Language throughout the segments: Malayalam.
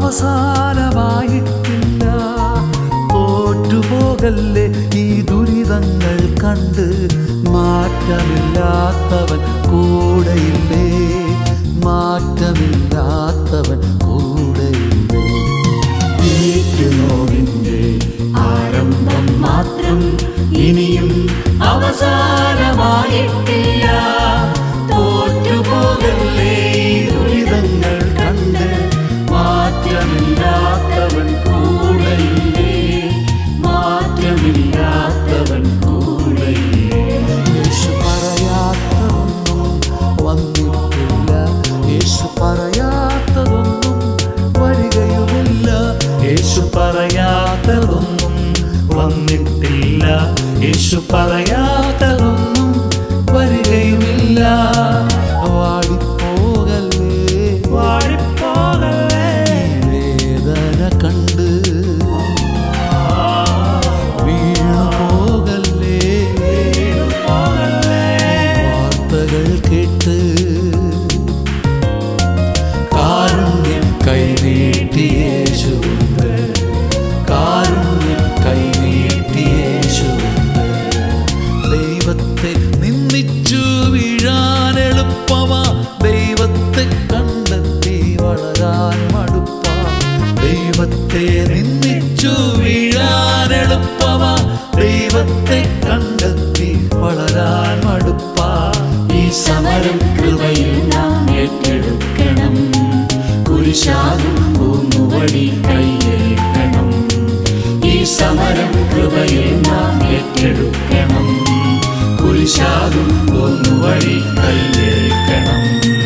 അവസാനമായിട്ടില്ല തോറ്റുപോകല്ലേ ഈ ദുരിതങ്ങൾ കണ്ട് മാറ്റമില്ലാത്തവൻ കൂടെയില്ലേ മാറ്റമില്ലാത്തവൻ കൂടെയില്ലേ നോവിന്റെ ആരംഭം മാത്രം ഇനിയും അവസാനമായിട്ടില്ല തോറ്റുപോകല്ലേ ഈ ദുരിതങ്ങൾ കണ്ട് മാറ്റമില്ലാത്തവൻ കൂടെയില്ലേ മാറ്റമില്ലാത്തവൻ കൂടെയില്ലേ യേശു പറയാത്തതൊന്നും വന്നിട്ടില്ല യേശു പറയാത്തതൊന്നും വരികയുമില്ല യേശു പറയാത്തതൊന്നും വന്നിട്ടില്ല യേശു പറയാത്തതൊന്നും വരികയുമില്ല വാടിപ്പോകല്ലേ വാടിപ്പോകല്ലേ വേദന കണ്ട് വീണു പോകല്ലേ വാർത്തകൾ കേട്ട് കാരുണ്യം കൈനീട്ടിയേശുണ്ട് കാരുണ്യം കൈനീട്ടിയേശുണ്ട് ദൈവത്തെ നിന്ദിച്ചു വീഴാൻ എളുപ്പമാ ദൈവത്തെ കണ്ടെത്തി വളരാൻ മടുപ്പാ ദൈവത്തെ നിന്ദിച്ചു വീഴാൻ എളുപ്പമാ ദൈവത്തെ കണ്ടെത്തി വളരാൻ മടുപ്പാ ഈ സമരം കൃപയിൽ നാം ഏറ്റെടുക്കണം കുരിശാകും പൂന്നുവടി കൈയേൽക്കണം ഈ സമരം കൃപയിൽ നാം ഏറ്റെടുക്കണം കുരിശാകും പൂന്നുവടി കൈയേൽക്കണം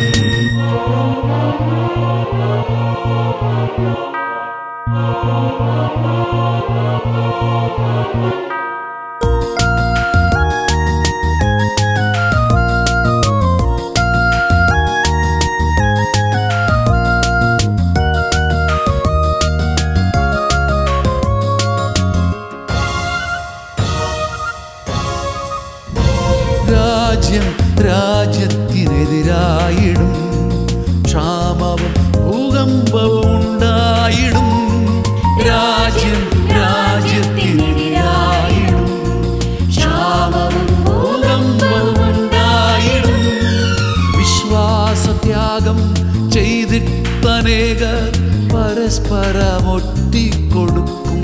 രാജ്യം രാജ്യത്തിനെതിരായിടും ക്ഷാമവും ഭൂകമ്പവും ഉണ്ടായിടും രാജ്യം രാജ്യത്തിനെതിരായിടും ക്ഷാമവും ഭൂകമ്പവും ഉണ്ടായിടും വിശ്വാസത്യാഗം ചെയ്തിട്ടനേകർ പരസ്പരം ഒറ്റിക്കൊടുക്കും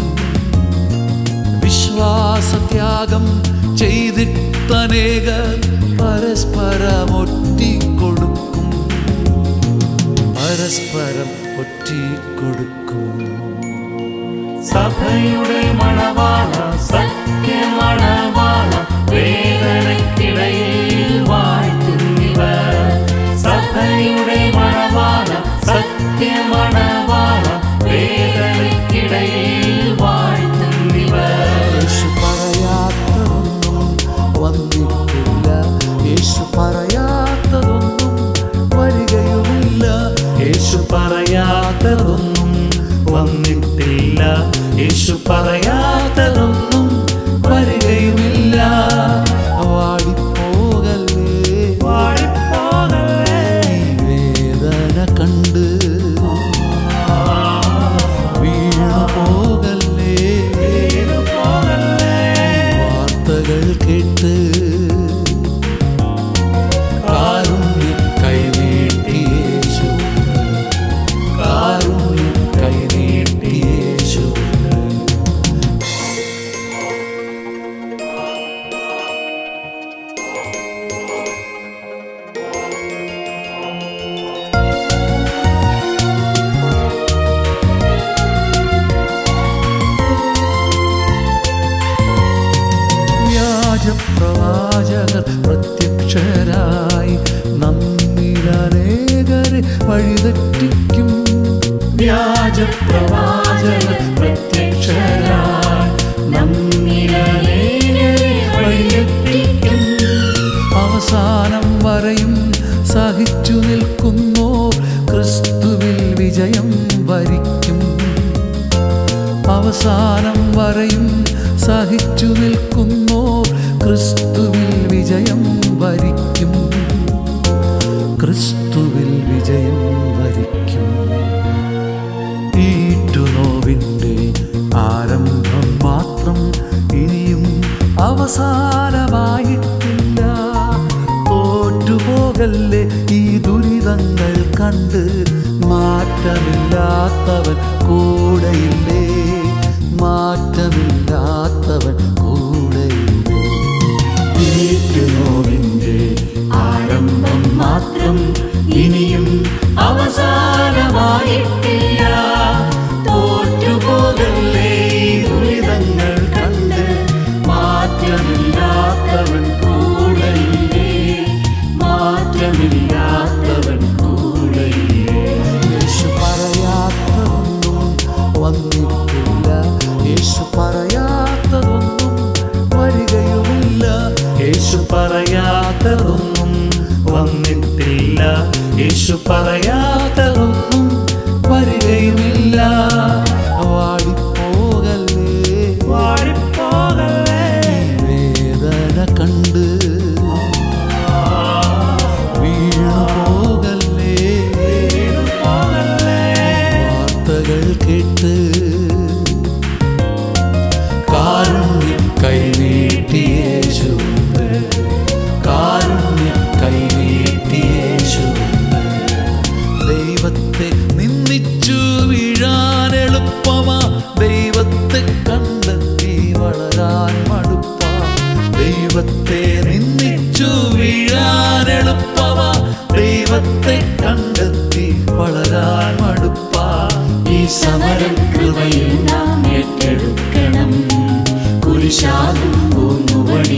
വിശ്വാസത്യാഗം ചെയ്തിട്ടനേകർ പരസ്പരം ഒറ്റിക്കൊടുക്കും പരസ്പരം ഒറ്റിക്കൊടുക്കും സഭയുടെ മണവാള സത്യമണവാള വേദനക്കിടയിൽ വാഴ്ത്തുന്നിവർ സഭയുടെ മണവാള സത്യമണവാള വേദനക്കിടയിൽ വാഴ്ത്തുന്നിവർ യേശു പറയാത്തതൊന്നും വന്നിട്ടില്ല യേശു പറയാത്തതൊന്നും വരികയുമില്ല യേശു പറയാത്തതൊന്നും വന്നിട്ടില്ല യേശു പറയാത്തതൊന്നും വരികയുമില്ല വാടിപ്പോകല്ലേ വാടിപ്പോകല്ലേ വേദന കണ്ട് വീണു പോകല്ലേ വാർത്തകൾ കേട്ട് കാരുണ്യം കൈനീട്ടിയേശു കാരുണ്യം കൈനീട്ടിയേശു വ്യാജപ്രവാചകർ പ്രത്യക്ഷരായി നമ്മിലനേകരെ വഴിതെറ്റിക്കും വ്യാജപ്രവാചകർ പ്രത്യക്ഷരായി നമ്മിലനേകരെ വഴിയെത്തിക്കും അവസാനം വരെയും സഹിച്ചു നിൽക്കുന്നോർ ക്രിസ്തുവിൽ വിജയം വരിക്കും അവസാനം വരെയും സഹിച്ചു നിൽക്കുന്നോർ ക്രിസ്തുവിൽ വിജയം വരിക്കും ക്രിസ്തുവിൽ വിജയം വരിക്കും ഈ ഈ ദുരിതങ്ങൾ കണ്ട് മാറ്റമില്ലാത്തവൻ കൂടെയില്ലേ മാറ്റമില്ലാത്തവൻ കൂടെയില്ലേ ഏറ്റുനോവിന്റെ ആരംഭം മാത്രം ഇനിയും അവസാനമായിട്ടില്ല തോറ്റുപോകല്ലേ ഈ ദുരിതങ്ങൾ കണ്ട് മാറ്റമില്ലാത്തവൻ കൂടെയില്ലേ മാറ്റമില്ലാത്തവൻ കൂടെയില്ലേ യേശു പറയാത്തതൊന്നും വന്നിട്ടില്ല യേശു പറയാത്തതൊന്നും വരികയുമില്ല യേശു പറയാത്തതൊന്നും വന്നിട്ടില്ല യേശു പറയാത്തതൊന്നും വരികയുമില്ല വാടിപ്പോകല്ലേ വാടിപ്പോകല്ലേ വേദന കണ്ട് വീണു പോകല്ലേ പോകല്ലേ വാർത്തകൾ കേട്ട് കാരുണ്യം കൈനീട്ടിയേശുണ്ട് കാരുണ്യം കൈനീട്ടിയേശുണ്ട് ദൈവത്തെ നിന്ദിച്ചു വീഴാൻ എളുപ്പമാ ദൈവത്തെ കണ്ടെത്തി വളരാൻ മടുപ്പാ ദൈവത്തെ നിന്ദിച്ചു വീഴാൻ എളുപ്പമാ ദൈവത്തെ കണ്ടെത്തി വളരാൻ മടുപ്പാ ഈ സമരം കൃപയിൽ നാം ഏറ്റെടുക്കണം കുരിശാകും പൂന്നുവടി